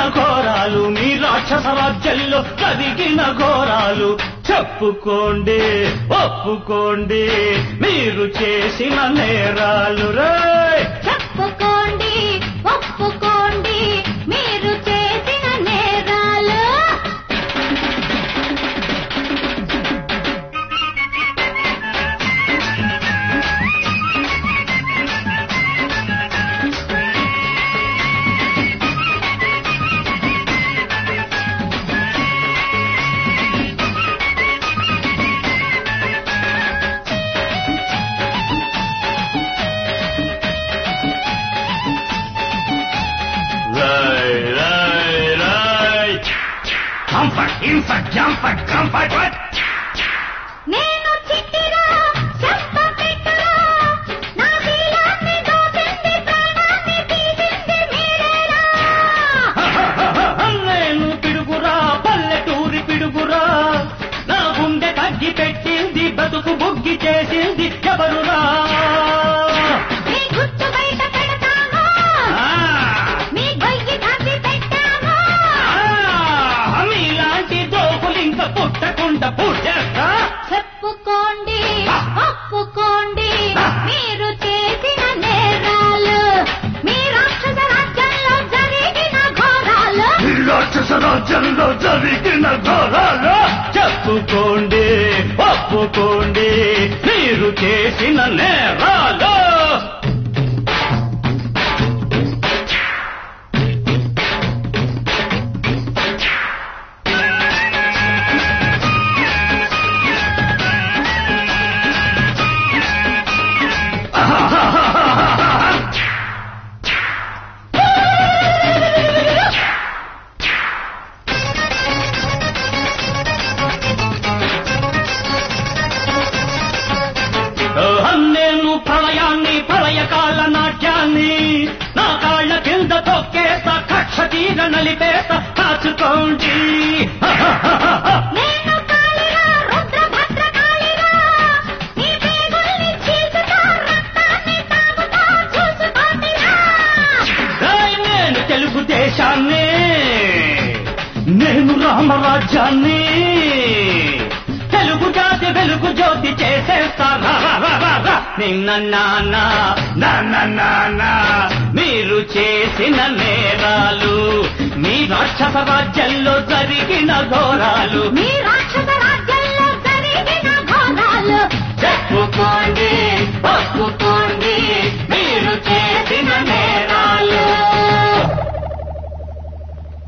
ఘోరాలు మీ రాక్షస రాజ్యంలో జరిగిన ఘోరాలు చెప్పుకోండి ఒప్పుకోండి మీరు చేసిన నేరాలు రే చెప్పుకోండి ఒప్పుకోండి మీరు చేసిన నేరాలు రై రై రై కంఫర్ట్ ఇన్ఫర్ట్ జంపట్ కంఫర్ట్ వట్ నేను చిట్టిరా చెంప పెట్టరా నా శీలాన్ని దోచింది ప్రాణాన్ని తీసింది మీరేరా నేను పిడుగురా పల్లెటూరి పిడుగురా నా గుండె తగ్గి పెట్టింది బతుకు బుగ్గి చేసింది ఎవరురా మీ గుట్టు బయట పెడతాము ఆ, మీ గొయ్యి కసి పెట్టాము ఆ, మీలాంటి దోపులు ఇంకా పుట్టకుండా పుట్టేస్తా చెప్పుకోండి ఒప్పుకోండి మీరు చేసిన నేరాలు మీ రాక్షస రాజ్యంలో జరిగిన ఘోరాలు ఈ రాక్షస రాజ్యంలో జరిగిన ఘోరాలు చెప్పుకోండి ఒప్పుకోండి మీరు చేసిన నేరాలు నేను ప్రళయాన్ని ప్రళయకాల నాట్యాన్ని నా కాళ్ళ కింద తొక్కేత కక్ష తీర నలిపేత కాచుకోండి నేను కాళిరా రుద్రభద్ర కాళిరా నీ పేగుల్ని చీల్చుతా రక్తాన్ని తాగుతా చూసుకోండిరా ఏయ్, నేను తెలుగుదేశాన్ని నేను రామరాజ్యాన్ని తెలుగు జాతి వెలుగు జ్యోతి చేసేస్తా రా, రా, రా, రా, రా. నిన్న నాన్న నాన్న నాన్న మీరు చేసిన నేరాలు మీ రాక్షస రాజ్యంలో జరిగిన ఘోరాలు మీ రాక్షస